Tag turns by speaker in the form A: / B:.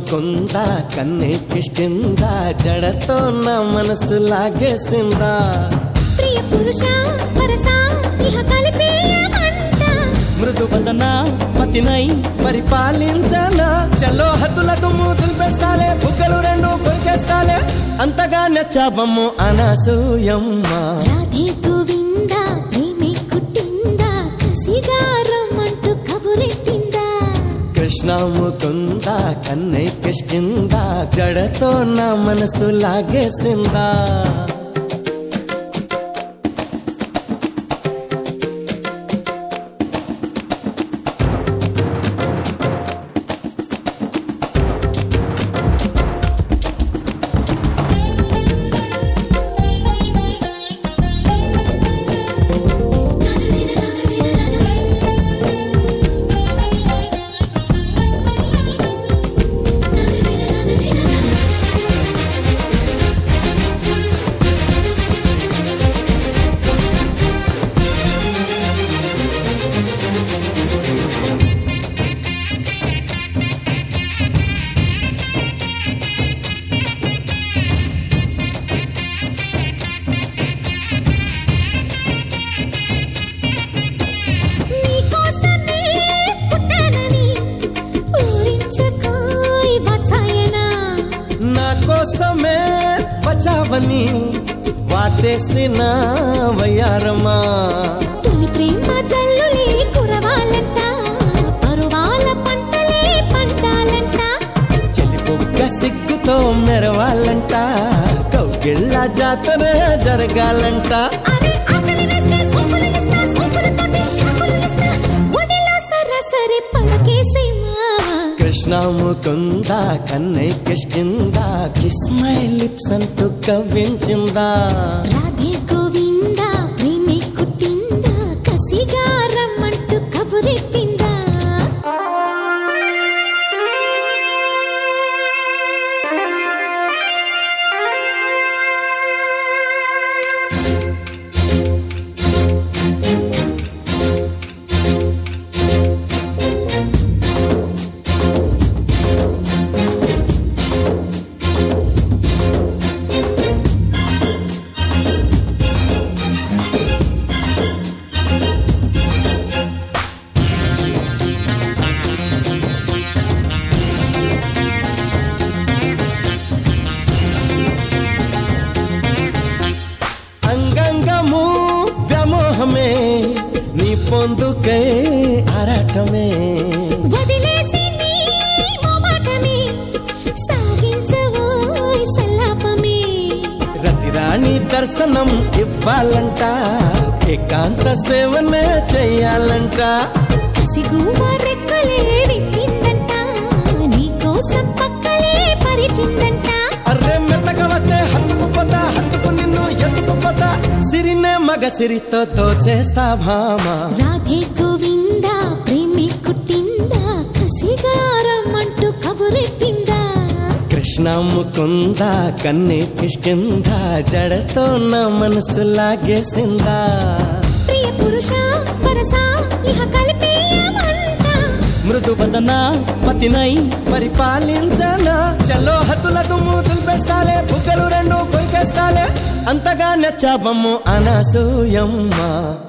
A: ముకుంద కన్నెక్కిష్టిందా జడతో నా మనసు లాగేసిందా
B: ప్రియ పురుష వరస ఇహ కలిపేయమంట
A: మృదు వదన పతినై పరిపాలించనా చలో హద్దుల దుమ్ము దులిపేస్తాలే బుగ్గలు రెండు కొరికేస్తాలే అంతగా నచ్చాబమ్ము అనసూయమ్మ
B: రాధే గోవింద ప్రేమే కుట్టిందా కసిగారమ్మంటూ కబురెట్టిందా
A: కృష్ణ ముకుంద కన్నెక్కిష్టిందా జడతో నా మనసు లాగేసిందా
B: నీకోసమే పుట్టానని ఊరించుకోయ్ వచ్చాయనా
A: నా కోసమే బచావని వాటేసిన వయ్యారమా
B: తొలి ప్రేమ జల్లులే కురవాలంట పరువాల పంటలే పండాలంట
A: చెలిపొక్క సిగ్గుతో మెరవాలంట కౌగిళ్ళ జాతర జరగాలంట
B: అరే ఆకలి వేస్తే సోపులు ఇస్తా సోపులతోటి షాపులు ఇస్తా ఒడిలో సరాసరి పడకేసే మావా
A: కృష్ణ ముకుంద కన్నై కిష్కిందా కిస్ మై లిప్స్ అంటూ కవ్వించిందా
B: రాధే గోవింద ప్రేమే కుట్టిందా కసిగా రమ్మంటూ కబురెట్టిందా
A: అంగంగము వ్యామోహమే నీ పొందుకై ఆరాటమే
B: వదిలేసి నీ మొమాటమే సాగించవోయ్ సల్లాపమే
A: రతిరాణి దర్శనం ఇవ్వాలంట ఏకాంత సేవనే చెయ్యాలంట
B: కసిగుమ రెక్కలే విప్పిందంట నీకోసం పక్కలే పరిచిందంట
A: అర్రే మెత్తగా వస్తే హత్తుకుపోతా హత్తుకు నిన్ను ఎత్తుకుపోతా సిరినే మగ సిరితో తోచేస్తా భామా
B: రాధే గోవింద ప్రేమే కుట్టిందా కసిగారమ్మంటూ కబురెట్టిందా
A: కృష్ణ ముకుంద కన్నే కిష్కిందా జడతో నా మనసు లాగేసిందా
B: ప్రియ పురుష వరస ఇహ కలిపేయమంట
A: మృదు వదన పతినై పరిపాలించనా చలో హద్దుల దుమ్ము దులిపేస్తాలే బుగ్గలు రెండు కొరికేస్తాలే అంతగా నచ్చాబమ్ము అనసూయమ్మ